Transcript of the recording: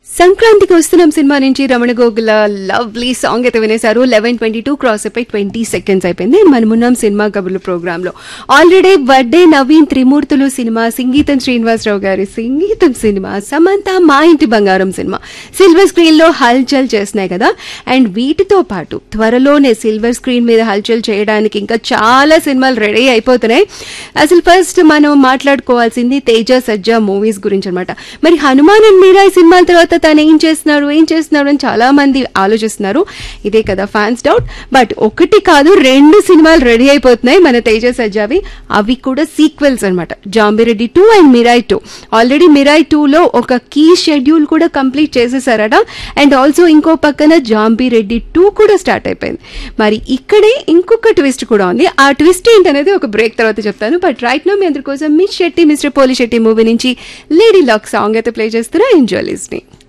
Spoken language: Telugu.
సంక్రాంతికి వస్తున్నాం సినిమా నుంచి రమణ గోగుల లవ్లీ సాంగ్ అయితే వినేశారు లెవెన్ ట్వంటీ టూ క్రాస్ అయిపోయి ట్వంటీ సెకండ్స్ అయిపోయింది మనమున్నాం సినిమా కబుర్లు ప్రోగ్రామ్ లో already birthday Naveen Trimurtulu cinema సంగీతం శ్రీనివాసరావు గారి సంగీతం సినిమా సమంత మా ఇంటి బంగారం సినిమా సిల్వర్ స్క్రీన్ లో హల్చల్ చేస్తున్నాయి కదా అండ్ వీటితో పాటు త్వరలోనే సిల్వర్ స్క్రీన్ మీద హల్చల్ చేయడానికి ఇంకా చాలా సినిమాలు రెడీ అయిపోతున్నాయి అసలు ఫస్ట్ మనం మాట్లాడుకోవాల్సింది తేజ సజ్జా మూవీస్ గురించి అనమాట మరి హనుమాన్ అండ్ మీరా ఈ సినిమాల తర్వాత తను ఏం చేస్తున్నాడు ఏం చేస్తున్నాడు అని చాలా మంది ఆలోచిస్తున్నారు ఇదే కదా ఫ్యాన్స్ డౌట్ బట్ ఒకటి కాదు రెండు సినిమాలు రెడీ అయిపోతున్నాయి మన తేజ సజ్జావి అవి కూడా సీక్వెల్స్ అనమాట Zombie Reddy two and Mirai two already Mirai టూలో ఒక కీ షెడ్యూల్ కూడా కంప్లీట్ చేసేసారట అండ్ ఆల్సో ఇంకో పక్కన జాంబిరెడ్డి టూ కూడా స్టార్ట్ అయిపోయింది మరి ఇక్కడే ఇంకొక ట్విస్ట్ కూడా ఉంది ఆ ట్విస్ట్ ఏంటనేది ఒక బ్రేక్ తర్వాత చెప్తాను బట్ రైట్ నో మీ అందరి కోసం miss Shetty mister Polishetty movie నుంచి లేడీ లాక్ సాంగ్ అయితే ప్లే చేస్తున్నా ఎంజాయ్ లిస్నింగ్